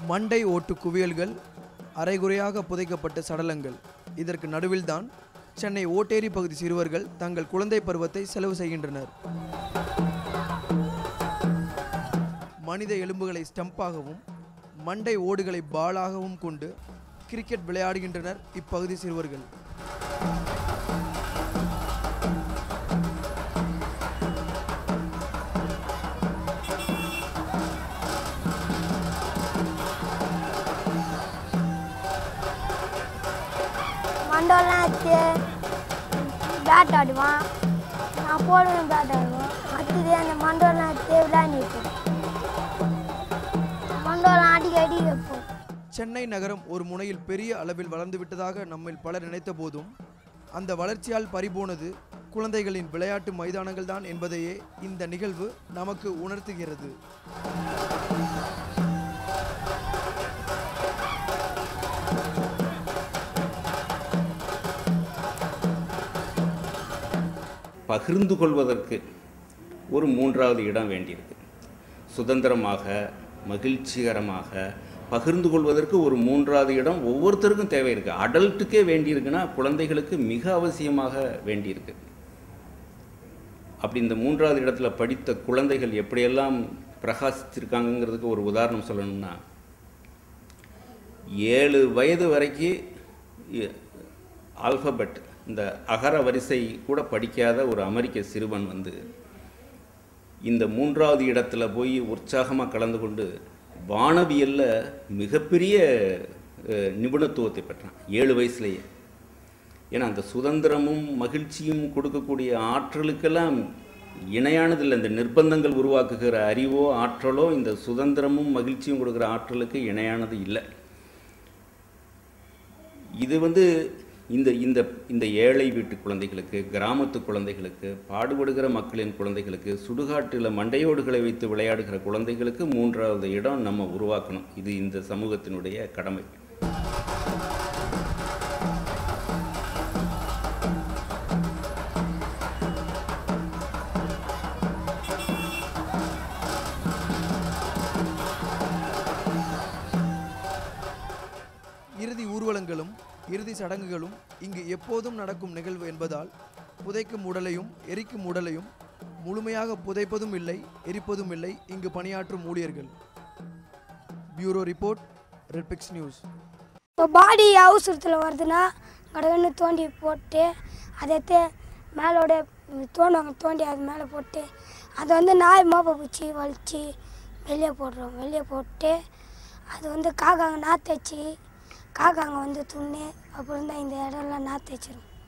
மண்டை ஓட்டு குவியல்கள் அரைகுறையாக புதைக்கப்பட்ட சடலங்கள் இதற்கு நடுவில்தான் சென்னை ஓட்டேரி பகுதி சிறுவர்கள் தங்கள் குழந்தை பருவத்தை செலவு செய்கின்றனர் மனித எலும்புகளை ஸ்டம்பாகவும் மண்டை ஓடுகளை பாலாகவும் கொண்டு கிரிக்கெட் விளையாடுகின்றனர் இப்பகுதி சிறுவர்கள் மண்டோலாம் வச்சு பேட் ஆடுவான் நான் போடுவேன் பேட் ஆடுவோம் அடுத்தது அந்த மண்டோலாம் வச்சு விளையாடிட்டு மண்டோலாம் அடிக்கடி வைப்போம் சென்னை நகரம் ஒரு முனையில் பெரிய அளவில் வளர்ந்து விட்டதாக நம்மில் பலர் நினைத்த போதும் அந்த வளர்ச்சியால் பறிபோனது குழந்தைகளின் விளையாட்டு மைதானங்கள் தான் என்பதையே இந்த நிகழ்வு நமக்கு உணர்த்துகிறது பகிர்ந்து கொள்வதற்கு ஒரு மூன்றாவது இடம் வேண்டியிருக்கு சுதந்திரமாக மகிழ்ச்சிகரமாக பகிர்ந்து கொள்வதற்கு ஒரு மூன்றாவது இடம் ஒவ்வொருத்தருக்கும் தேவை இருக்குது அடல்ட்டுக்கே வேண்டியிருக்குன்னா குழந்தைகளுக்கு மிக அவசியமாக வேண்டியிருக்கு அப்படி இந்த மூன்றாவது இடத்துல படித்த குழந்தைகள் எப்படியெல்லாம் பிரகாசிச்சிருக்காங்கங்கிறதுக்கு ஒரு உதாரணம் சொல்லணும்னா ஏழு வயது வரைக்கும் ஆல்பபெட் இந்த அகர வரிசை கூட படிக்காத ஒரு அமெரிக்க சிறுவன் வந்து இந்த மூன்றாவது இடத்துல போய் உற்சாகமாக கலந்து கொண்டு வானவியல்ல மிகப்பெரிய அஹ், நிபுணத்துவத்தை பெற்றான் ஏழு வயசுலேயே ஏன்னா அந்த சுதந்திரமும் மகிழ்ச்சியும் கொடுக்கக்கூடிய ஆற்றலுக்கெல்லாம் இணையானது இல்லை இந்த நிர்பந்தங்கள் உருவாக்குகிற அறிவோ ஆற்றலோ இந்த சுதந்திரமும் மகிழ்ச்சியும் கொடுக்குற ஆற்றலுக்கு இணையானது இல்லை இது வந்து இந்த இந்த இந்த ஏழை வீட்டு குழந்தைகளுக்கு கிராமத்து குழந்தைகளுக்கு பாடுபடுகிற மக்களின் குழந்தைகளுக்கு சுடுகாட்டில் மண்டையோடுகளை வைத்து விளையாடுகிற குழந்தைகளுக்கு மூன்றாவது இடம் நம்ம உருவாக்கணும் இது இந்த சமூகத்தினுடைய கடமை இறுதி ஊர்வலங்களும் இறுதி சடங்குகளும் இங்கு எப்போதும் நடக்கும் நிகழ்வு என்பதால் புதைக்கும் உடலையும் எரிக்கும் உடலையும் முழுமையாக புதைப்பதும் இல்லை எரிப்பதும் இல்லை இங்கு பணியாற்றும் ஊழியர்கள் பியூரோ ரிப்போர்ட் ரெட்பிக்ஸ் நியூஸ் இப்போ பாடி அவசரத்தில் வருதுன்னா கடகன்னு தோண்டி போட்டு அதை எடுத்து மேலோட தோண்டுவாங்க தோண்டி அது மேலே போட்டு அதை வந்து நாய் மோப்பை பூச்சி வலிச்சு வெளியே போடுறோம் வெளியே போட்டு அது வந்து காக்காங்க நாற்று வச்சு காக்காங்க வந்து துண்ணு அப்புறம் தான் இந்த இடம்லாம் நாற்று வச்சிரும்